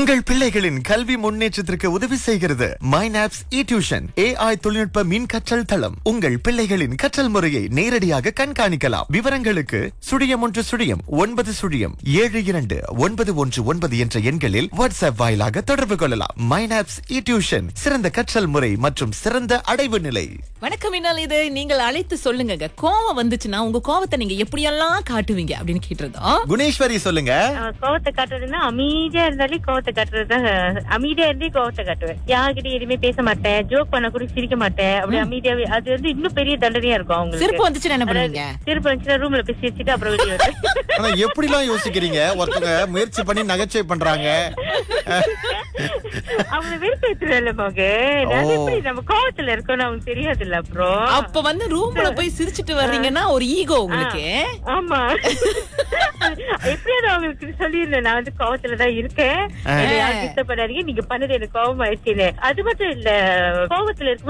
உங்கள் பிள்ளைகளின் கல்வி முன்னேற்றத்திற்கு உதவி செய்கிறது மைனாப்ஸ் இ டியூஷன் ஏஐ தொழில்நுட்ப மின் கற்றல் தளம் உங்கள் பிள்ளைகளின் கற்றல் முறையை நேரடியாக கண்காணிக்கலாம் விவரங்களுக்கு சுழியம் ஒன்று சுழியம் ஒன்பது சுழியம் ஏழு இரண்டு ஒன்பது ஒன்று ஒன்பது என்ற எண்களில் வாட்ஸ்அப் வாயிலாக தொடர்பு கொள்ளலாம் மைனாப்ஸ் இ டியூஷன் சிறந்த கற்றல் முறை மற்றும் சிறந்த அடைவு நிலை வணக்கம் இன்னால் இது நீங்கள் அழைத்து சொல்லுங்க கோவம் வந்துச்சுன்னா உங்க கோவத்தை நீங்க எப்படியெல்லாம் காட்டுவீங்க அப்படின்னு கேட்டிருந்தோம் குணேஸ்வரி சொல்லுங்க ஆஹ் கோவத்தை காட்டுறதுன்னா அமைதியா இருந்தாலே கோவத்தை காட்டுறது தான் அமைதியா இருந்தே கோவத்தை காட்டுவேன் யார்கிட்டயும் எதுவுமே பேச மாட்டேன் ஜோக் பண்ண கூட சிரிக்க மாட்டேன் அப்படி அமைதியாவே அது வந்து இன்னும் பெரிய தண்டனையா இருக்கும் அவங்களுக்கு சிரிப்பு வந்துச்சுன்னா என்ன பண்ணுவீங்க சிரிப்பு வந்துச்சுன்னா ரூம்ல போய் சிரிச்சுட்டு அப்புறம் வெளியே வருவேன் ஆனா எப்படிலாம் யோசிக்கிறீங்க ஒருத்தவங்க முயற்சி பண்ணி நகைச்சுவை பண்றாங்க அவங்க வெறுப்பேற்றுறல மக அது ஓ. எப்படி நம்ம கோவத்துல இருக்கோம்னு அவங்க தெரியாதுல்ல அப்புறம் அப்ப வந்து ரூம்ல போய் சிரிச்சிட்டு வர்றீங்கன்னா ஒரு ஈகோ உங்களுக்கு ஆமா எப்படியாவது அவங்களுக்கு சொல்லியிருந்தேன் நான் வந்து கோவத்துலதான் இருக்கேன் என்னை யாரும் disturb பண்ணாதீங்க நீங்க பண்ணது எனக்கு கோவம் ஆயிடுச்சுன்னு அது மட்டும் இல்ல கோவத்துல இருக்கும்